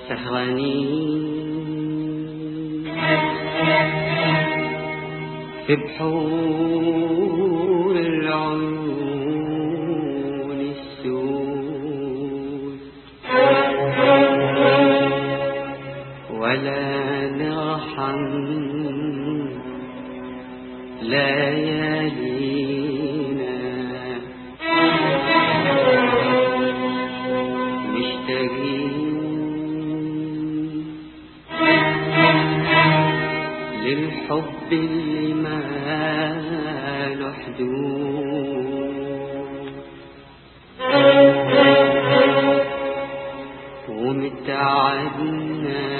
سهرانين في بحور العيون السود ولا نرحم ليالينا مشتاقين للحب اللي ما له حدود ومتعدنا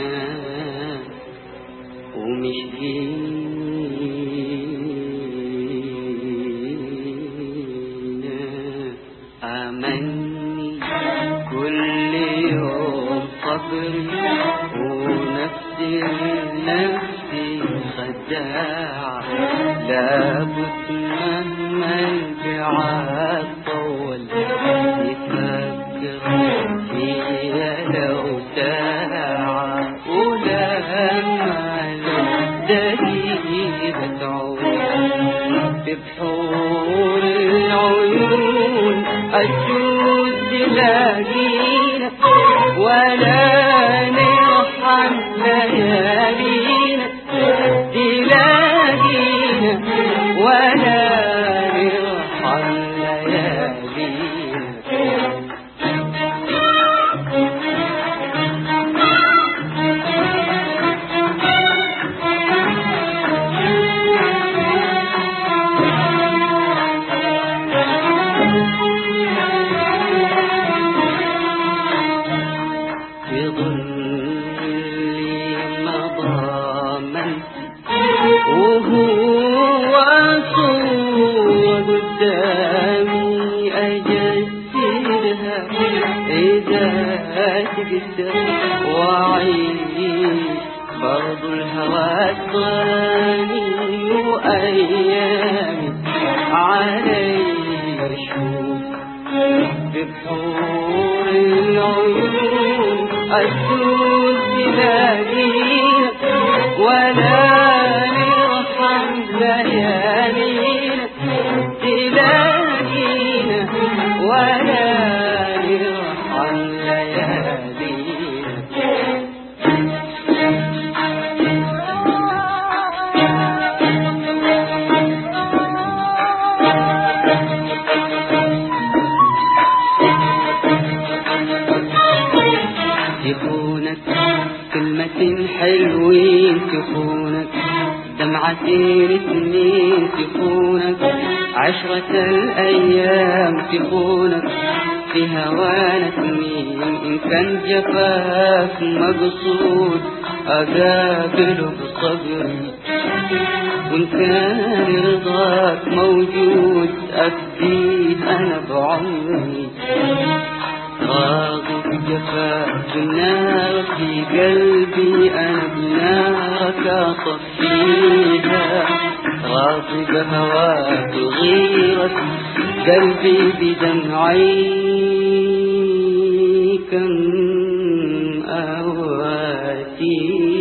ومشكينا أمني كل يوم صبري ونفسي نفسي خداع لابد مهما البعاد طول يفكر فيا لو ساعة ولما لو دقيقة تعود ببحور العيون أجود تلاقينا ولا نرحم ليالينا تلاقينا ولا نرحم ليالينا في ظلي مضامن وهو صورة قدامي أجسدها إذا تقدر وأعيش برضو الهوى الضاني وأيامي علي أشوف ببحور العيون أسود تلاقينا ولا نرحم ليالينا تلاقينا ولا نرحم ليالينا تخونك كلمة حلوين تخونك دمعتين سنين تخونك عشرة الأيام تخونك في هوانا سنين إن كان جفاف مقصود أقابله بصبري وإن كان رضاك موجود أفديه أنا بعمري راغب جفاك النار في قلبي أنا بنارك أطفيها راغب هواك وغيرك قلبي بدمعي كم أواتي